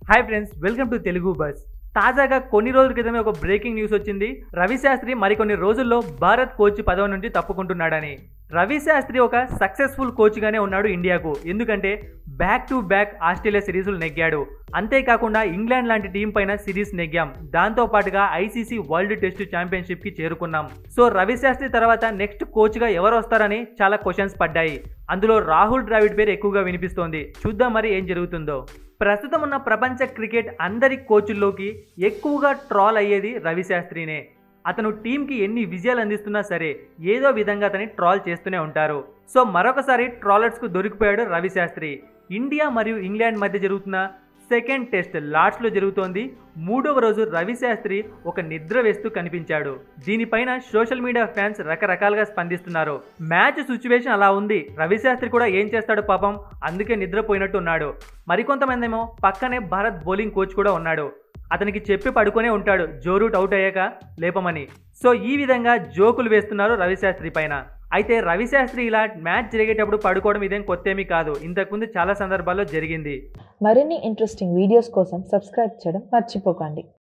hi friends welcome to Telugu bus తాజాగా కొన్ని రోజుల క్రితమే ఒక బ్రేకింగ్ న్యూస్ వచ్చింది రవి శాస్త్రి మరికొన్ని రోజుల్లో భారత్ కోచ్ పదవి నుంచి తప్పుకుంటున్నాడని రవి శాస్త్రి ఒక సక్సెస్ఫుల్ కోచ్గానే ఉన్నాడు ఇండియాకు ఎందుకంటే బ్యాక్ టు బ్యాక్ ఆస్ట్రేలియా సిరీస్లు నెగ్గాడు అంతేకాకుండా ఇంగ్లాండ్ లాంటి టీం పైన సిరీస్ నెగ్గాం దాంతో పాటుగా ఐసీసీ వరల్డ్ టెస్ట్ ఛాంపియన్షిప్ కి చేరుకున్నాం సో రవి శాస్త్రి తర్వాత నెక్స్ట్ కోచ్ గా ఎవరు వస్తారని చాలా క్వశ్చన్స్ పడ్డాయి అందులో రాహుల్ ద్రావిడ్ పేరు ఎక్కువగా వినిపిస్తోంది చూద్దాం మరి ఏం జరుగుతుందో ప్రస్తుతం ఉన్న ప్రపంచ క్రికెట్ అందరి కోచుల్లోకి ఎక్కువగా ట్రాల్ అయ్యేది రవి శాస్త్రినే అతను టీంకి ఎన్ని విజయాలు అందిస్తున్నా సరే ఏదో విధంగా అతని ట్రాల్ చేస్తూనే ఉంటారు సో మరొకసారి ట్రాలర్స్కు దొరికిపోయాడు రవి శాస్త్రి ఇండియా మరియు ఇంగ్లాండ్ మధ్య జరుగుతున్న సెకండ్ టెస్ట్ లార్డ్స్లో జరుగుతోంది మూడవ రోజు రవి శాస్త్రి ఒక నిద్ర వేస్తూ కనిపించాడు దీనిపైన సోషల్ మీడియా ఫ్యాన్స్ రకరకాలుగా స్పందిస్తున్నారు మ్యాచ్ సిచ్యువేషన్ అలా ఉంది రవి శాస్త్రి కూడా ఏం చేస్తాడు పాపం అందుకే నిద్రపోయినట్టు ఉన్నాడు మరికొంతమంది ఏమో పక్కనే భారత్ బౌలింగ్ కోచ్ కూడా ఉన్నాడు అతనికి చెప్పి పడుకునే ఉంటాడు జో రూట్ అవుట్ అయ్యాక లేపమని సో ఈ విధంగా జోకులు వేస్తున్నారు రవిశాస్త్రి పైన అయితే రవిశాస్త్రి ఇలా మ్యాచ్ జరిగేటప్పుడు పడుకోవడం ఇదేం కొత్త ఏమీ కాదు ఇంతకుముందు చాలా సందర్భాల్లో జరిగింది మరిన్ని ఇంట్రెస్టింగ్ వీడియోస్ కోసం సబ్స్క్రైబ్ చేయడం మర్చిపోకండి